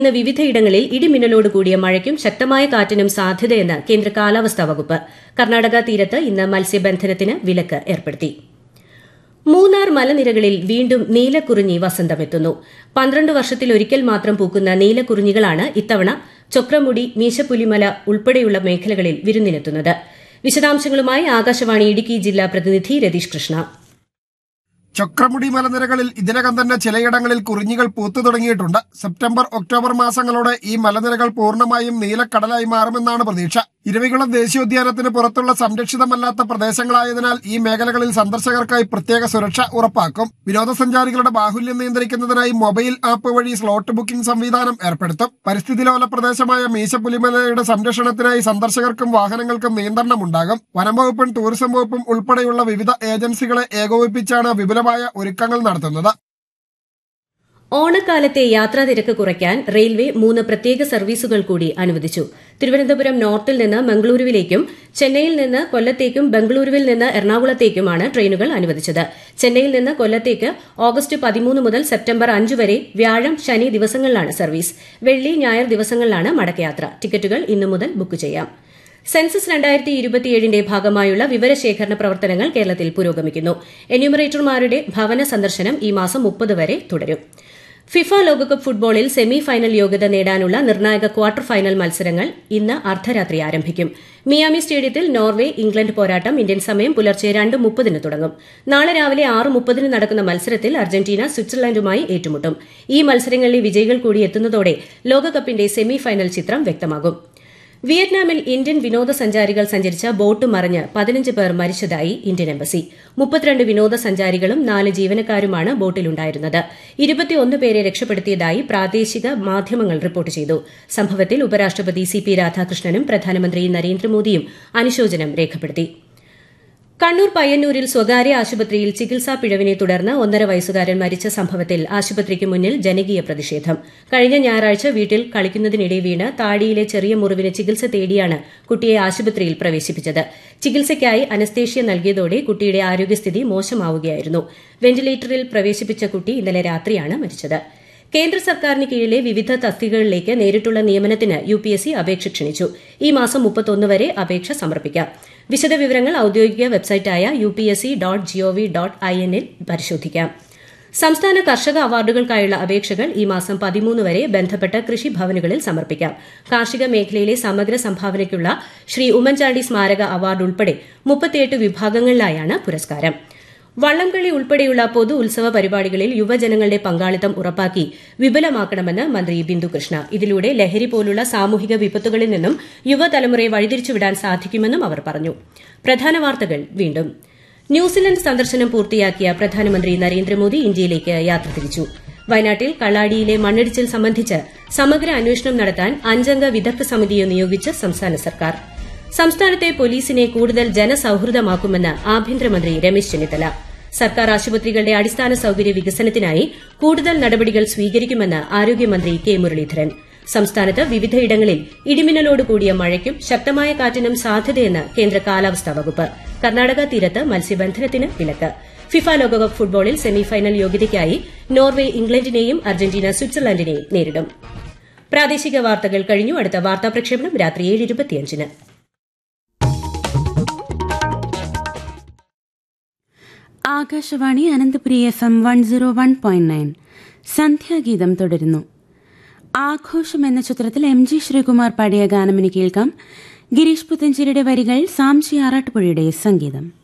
ഇന്ന് വിവിധയിടങ്ങളിൽ ഇടിമിന്നലോട് കൂടിയ മഴയ്ക്കും ശക്തമായ കാറ്റിനും സാധ്യതയെന്ന് കേന്ദ്ര കാലാവസ്ഥാ വകുപ്പ് കർണാടക തീരത്ത് ഇന്ന് മത്സ്യബന്ധനത്തിന് വിലക്ക് ഏർപ്പെടുത്തി മൂന്നാർ മലനിരകളിൽ വീണ്ടും നീലക്കുറിഞ്ഞി വസന്തമെത്തുന്നു പന്ത്രണ്ട് വർഷത്തിലൊരിക്കൽ മാത്രം പൂക്കുന്ന നീലക്കുറിഞ്ഞികളാണ് ഇത്തവണ ചൊക്രമുടി മീശപ്പുലിമല ഉൾപ്പെടെയുള്ള മേഖലകളിൽ വിരുന്നിനെത്തുന്നത് വിശദാംശങ്ങളുമായി ആകാശവാണി ഇടുക്കി ജില്ലാ പ്രതിനിധി രതീഷ് കൃഷ്ണ ചക്രമുടി മലനിരകളിൽ ഇതിനകം തന്നെ ചിലയിടങ്ങളിൽ കുറിഞ്ഞികൾ പൂത്തു തുടങ്ങിയിട്ടുണ്ട് സെപ്റ്റംബർ ഒക്ടോബർ മാസങ്ങളോടെ ഈ മലനിരകൾ പൂർണ്ണമായും നീലക്കടലായി മാറുമെന്നാണ് പ്രതീക്ഷ ഇരവികുളം ദേശീയോദ്യാനത്തിന് പുറത്തുള്ള സംരക്ഷിതമല്ലാത്ത പ്രദേശങ്ങളായതിനാൽ ഈ മേഖലകളിൽ സന്ദർശകർക്കായി പ്രത്യേക സുരക്ഷ ഉറപ്പാക്കും വിനോദസഞ്ചാരികളുടെ ബാഹുല്യം നിയന്ത്രിക്കുന്നതിനായി മൊബൈൽ ആപ്പ് വഴി സ്ലോട്ട് ബുക്കിംഗ് സംവിധാനം ഏർപ്പെടുത്തും പരിസ്ഥിതി ലോല പ്രദേശമായ മീശപ്പുലിമലയുടെ സംരക്ഷണത്തിനായി സന്ദർശകർക്കും വാഹനങ്ങൾക്കും നിയന്ത്രണമുണ്ടാകും വനം വകുപ്പും ടൂറിസം വകുപ്പും ഉൾപ്പെടെയുള്ള വിവിധ ഏജൻസികളെ ഏകോപിപ്പിച്ചാണ് വിപുലമായ ഒരുക്കങ്ങൾ നടത്തുന്നത് ഓണക്കാലത്തെ യാത്രാ തിരക്ക് കുറയ്ക്കാൻ റെയിൽവേ മൂന്ന് പ്രത്യേക സർവീസുകൾ കൂടി അനുവദിച്ചു തിരുവനന്തപുരം നോർത്തിൽ നിന്ന് മംഗളൂരുവിലേക്കും ചെന്നൈയിൽ നിന്ന് കൊല്ലത്തേക്കും ബംഗളൂരുവിൽ നിന്ന് എറണാകുളത്തേക്കുമാണ് ട്രെയിനുകൾ അനുവദിച്ചത് ചെന്നൈയിൽ നിന്ന് കൊല്ലത്തേക്ക് ഓഗസ്റ്റ് പതിമൂന്ന് മുതൽ സെപ്റ്റംബർ അഞ്ച് വരെ വ്യാഴം ശനി ദിവസങ്ങളിലാണ് സർവീസ് വെള്ളി ഞായർ ദിവസങ്ങളിലാണ് മടക്കയാത്ര ടിക്കറ്റുകൾ ഇന്നു മുതൽ ബുക്ക് ചെയ്യാം സെൻസസ് രണ്ടായിരത്തി ഇരുപത്തിയേഴിന്റെ ഭാഗമായുള്ള വിവരശേഖരണ പ്രവർത്തനങ്ങൾ കേരളത്തിൽ പുരോഗമിക്കുന്നു എന്യൂമറേറ്റർമാരുടെ ഭവന സന്ദർശനം ഈ മാസം മുപ്പത് വരെ തുടരും ഫിഫ ലോകകപ്പ് ഫുട്ബോളിൽ സെമി ഫൈനൽ യോഗ്യത നേടാനുള്ള നിർണായക ക്വാർട്ടർ ഫൈനൽ മത്സരങ്ങൾ ഇന്ന് അർദ്ധരാത്രി ആരംഭിക്കും മിയാമി സ്റ്റേഡിയത്തിൽ നോർവേ ഇംഗ്ലണ്ട് പോരാട്ടം ഇന്ത്യൻ സമയം പുലർച്ചെ രണ്ട് മുപ്പതിന് തുടങ്ങും നാളെ രാവിലെ ആറ് മുപ്പതിന് നടക്കുന്ന മത്സരത്തിൽ അർജന്റീന സ്വിറ്റ്സർലൻഡുമായി ഏറ്റുമുട്ടും ഈ മത്സരങ്ങളിലെ വിജയികൾ കൂടി എത്തുന്നതോടെ ലോകകപ്പിന്റെ സെമി ഫൈനൽ ചിത്രം വ്യക്തമാകും വിയറ്റ്നാമിൽ ഇന്ത്യൻ വിനോദസഞ്ചാരികൾ സഞ്ചരിച്ച ബോട്ട് മറിഞ്ഞ് പതിനഞ്ച് പേർ മരിച്ചതായി ഇന്ത്യൻ എംബസി മുപ്പത്തിരണ്ട് വിനോദസഞ്ചാരികളും നാല് ജീവനക്കാരുമാണ് ബോട്ടിലുണ്ടായിരുന്നത് ഇരുപത്തിയൊന്ന് പേരെ രക്ഷപ്പെടുത്തിയതായി പ്രാദേശിക മാധ്യമങ്ങൾ റിപ്പോർട്ട് ചെയ്തു സംഭവത്തിൽ ഉപരാഷ്ട്രപതി സി പി രാധാകൃഷ്ണനും പ്രധാനമന്ത്രി നരേന്ദ്രമോദിയും അനുശോചനം രേഖപ്പെടുത്തി കണ്ണൂർ പയ്യന്നൂരിൽ സ്വകാര്യ ആശുപത്രിയിൽ ചികിത്സാ പിഴവിനെ തുടർന്ന് ഒന്നര വയസ്സുകാരൻ മരിച്ച സംഭവത്തിൽ ആശുപത്രിക്ക് മുന്നിൽ ജനകീയ പ്രതിഷേധം കഴിഞ്ഞ ഞായറാഴ്ച വീട്ടിൽ കളിക്കുന്നതിനിടെ വീണ് താടിയിലെ ചെറിയ മുറിവിന് ചികിത്സ തേടിയാണ് കുട്ടിയെ ആശുപത്രിയിൽ പ്രവേശിപ്പിച്ചത് ചികിത്സയ്ക്കായി അനസ്തേഷ്യ നൽകിയതോടെ കുട്ടിയുടെ ആരോഗ്യസ്ഥിതി മോശമാവുകയായിരുന്നു വെന്റിലേറ്ററിൽ പ്രവേശിപ്പിച്ച കുട്ടി ഇന്നലെ രാത്രിയാണ് മരിച്ചത് കേന്ദ്ര സർക്കാരിന് കീഴിലെ വിവിധ തസ്തികകളിലേക്ക് നേരിട്ടുള്ള നിയമനത്തിന് യു പി എസ് സി അപേക്ഷ ക്ഷണിച്ചു ഈ മാസം മുപ്പത്തൊന്ന് വരെ അപേക്ഷ സമർപ്പിക്കാം വിശദവിവരങ്ങൾ ഔദ്യോഗിക വെബ്സൈറ്റായ U P S C dot gov dot I എന്നിൽ പരിശോധിക്കാം സംസ്ഥാന കർഷക അവാർഡുകൾക്കായുള്ള അപേക്ഷകൾ ഈ മാസം പതിമൂന്ന് വരെ ബന്ധപ്പെട്ട കൃഷിഭവനുകളിൽ സമർപ്പിക്കാം കാർഷിക മേഖലയിലെ സമഗ്ര സംഭാവനയ്ക്കുള്ള ശ്രീ ഉമ്മൻചാണ്ടി സ്മാരക അവാർഡ് ഉൾപ്പെടെ മുപ്പത്തിയെട്ട് വിഭാഗങ്ങളിലായാണ് പുരസ്കാരം വള്ളംകളി ഉൾപ്പെടെയുള്ള പൊതു ഉത്സവ പരിപാടികളിൽ യുവജനങ്ങളുടെ പങ്കാളിത്തം ഉറപ്പാക്കി വിപുലമാക്കണമെന്ന് മന്ത്രി ബിന്ദു കൃഷ്ണ ഇതിലൂടെ ലഹരി പോലുള്ള സാമൂഹിക വിപത്തുകളിൽ നിന്നും യുവതലമുറയെ വഴിതിരിച്ചുവിടാൻ സാധിക്കുമെന്നും അവർ പറഞ്ഞു പ്രധാന വാർത്തകൾ വീണ്ടും ന്യൂസിലൻഡ് സന്ദർശനം പൂർത്തിയാക്കിയ പ്രധാനമന്ത്രി നരേന്ദ്രമോദി ഇന്ത്യയിലേക്ക് യാത്ര തിരിച്ചു വയനാട്ടിൽ കള്ളാടിയിലെ മണ്ണിടിച്ചിൽ സംബന്ധിച്ച് സമഗ്ര അന്വേഷണം നടത്താൻ അഞ്ചംഗ വിദഗ്ധ സമിതിയെ നിയോഗിച്ച് സംസ്ഥാന സർക്കാർ സംസ്ഥാനത്തെ പോലീസിനെ കൂടുതൽ ജനസൌഹൃദമാക്കുമെന്ന് ആഭ്യന്തരമന്ത്രി രമേശ് ചെന്നിത്തല സർക്കാർ ആശുപത്രികളുടെ അടിസ്ഥാന സൌകര്യ വികസനത്തിനായി കൂടുതൽ നടപടികൾ സ്വീകരിക്കുമെന്ന് ആരോഗ്യമന്ത്രി കെ മുരളീധരൻ സംസ്ഥാനത്ത് വിവിധയിടങ്ങളിൽ ഇടിമിന്നലോട് കൂടിയ മഴയ്ക്കും ശക്തമായ കാറ്റിനും സാധ്യതയെന്ന് കേന്ദ്ര കാലാവസ്ഥാ വകുപ്പ് കർണാടക തീരത്ത് മത്സ്യബന്ധനത്തിന് വിലക്ക് ഫിഫ ലോകകപ്പ് ഫുട്ബോളിൽ സെമിഫൈനൽ യോഗ്യതയ്ക്കായി നോർവെ ഇംഗ്ലണ്ടിനെയും അർജന്റീന സ്വിറ്റ്സർലൻഡിനെയും നേരിടും പ്രാദേശിക വാർത്തകൾ കഴിഞ്ഞു അടുത്ത വാർത്താ പ്രക്ഷേപണം രാത്രി ഏഴ് ഇരുപത്തിയഞ്ചിന് Akashvani Ananthapuri F M one zero one point nine Sandhyageetham തുടരുന്നു ആഘോഷം എന്ന ചിത്രത്തിൽ എം ജി ശ്രീകുമാർ പാടിയ ഗാനമിന് കേൾക്കാം ഗിരീഷ് പുത്തഞ്ചേരിയുടെ വരികൾ സാംജി ആറാട്ടുപുഴയുടെ സംഗീതം